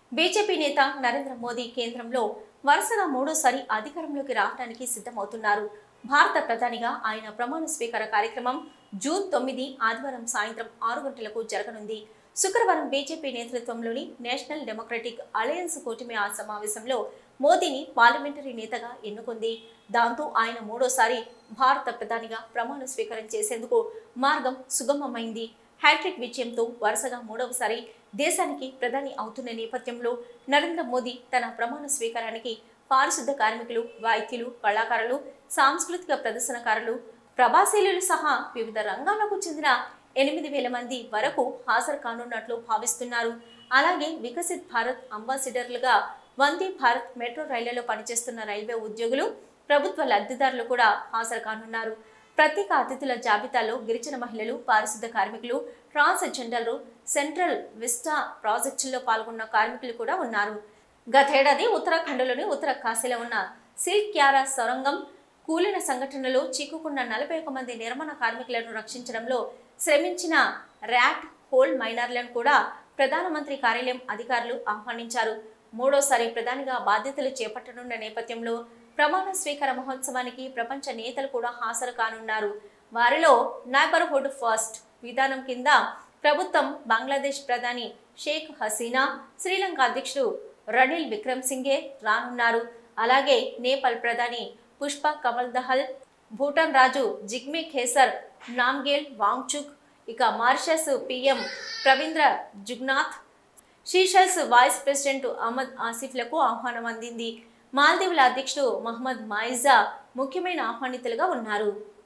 BJP నేత నరేంద్ర మోదీ కేంద్రంలో వరుసగా మూడోసారి అధికారంలోకి రావడానికి సిద్ధమవుతున్నారు భారత ప్రధానిగా ఆయన ప్రమాణ స్వీకార కార్యక్రమం జూన్ తొమ్మిది ఆదివారం సాయంత్రం ఆరు గంటలకు జరగనుంది శుక్రవారం బీజేపీ నేతృత్వంలోని నేషనల్ డెమోక్రటిక్ అలయన్స్ కూటమి ఆ సమావేశంలో మోదీని పార్లమెంటరీ నేతగా ఎన్నుకుంది దాంతో ఆయన మూడోసారి భారత ప్రధానిగా ప్రమాణ స్వీకారం చేసేందుకు మార్గం సుగమమైంది హ్యాట్రిక్ విజయంతో వరుసగా మూడవసారి దేశానికి ప్రధాని అవుతున్న నేపథ్యంలో నరేంద్ర మోదీ తన ప్రమాణ స్వీకారానికి పారిశుద్ధ కార్మికులు వైద్యులు కళాకారులు సాంస్కృతిక ప్రదర్శనకారులు ప్రభాశీలులు సహా వివిధ రంగాలకు చెందిన ఎనిమిది వేల మంది వరకు హాజరు కానున్నట్లు భావిస్తున్నారు అలాగే వికసిత్ భారత్ అంబాసిడర్లుగా వందే భారత్ మెట్రో రైళ్లలో పనిచేస్తున్న రైల్వే ఉద్యోగులు ప్రభుత్వ లబ్ధిదారులు కూడా హాజరు కానున్నారు ప్రత్యేక అతిథుల జాబితాలో గిరిజన మహిళలు పారిశుద్ధ కార్మికులు ట్రాన్స్జెండర్లు సెంట్రల్ విస్టా ప్రాజెక్టుల్లో పాల్గొన్న కార్మికులు కూడా ఉన్నారు గతేడాది ఉత్తరాఖండ్లోని ఉత్తర కాశీలో ఉన్న సిల్క్ క్యారా సొరంగం కూలిన సంఘటనలో చిక్కుకున్న నలభై ఒక మంది నిర్మాణ కార్మికులను రక్షించడంలో శ్రమించిన ర్యాట్ హోల్ మైనర్లను కూడా ప్రధానమంత్రి కార్యాలయం అధికారులు ఆహ్వానించారు మూడోసారి ప్రధానిగా బాధ్యతలు చేపట్టనున్న నేపథ్యంలో ప్రమాణ స్వీకార మహోత్సవానికి ప్రపంచ నేతలు కూడా హాజరు కానున్నారు వారిలో నైబర్హుడ్ ఫస్ట్ విధానం కింద ప్రభుత్వం బంగ్లాదేశ్ ప్రధాని షేక్ హసీనా శ్రీలంక అధ్యక్షుడు రనిల్ విక్రమ్ సింఘే రానున్నారు అలాగే నేపాల్ ప్రధాని పుష్ప కమల్ దహల్ భూటాన్ రాజు జిగ్మే ఖేసర్ నామ్గేల్ వాంగ్చుక్ ఇక Mauritius PM Pravind Jugnauth Seychelles vice president Ahmed ఆసిఫ్లకు ఆహ్వానం అందింది మాల్దీవుల అధ్యక్షుడు మహమ్మద్ మాయిజా ముఖ్యమైన ఆహ్వానితులుగా ఉన్నారు